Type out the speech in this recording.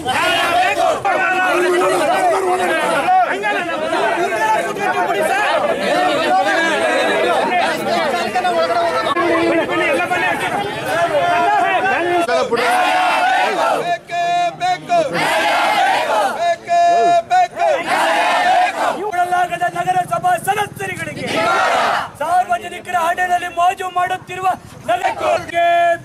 ಕೂಡಲಾಗದ ನಗರಸಭಾ ಸದಸ್ಯರುಗಳಿಗೆ ಸಾರ್ವಜನಿಕರ ಹಣದಲ್ಲಿ ಮೋಜು ಮಾಡುತ್ತಿರುವ ನಗರಕ್ಕೆ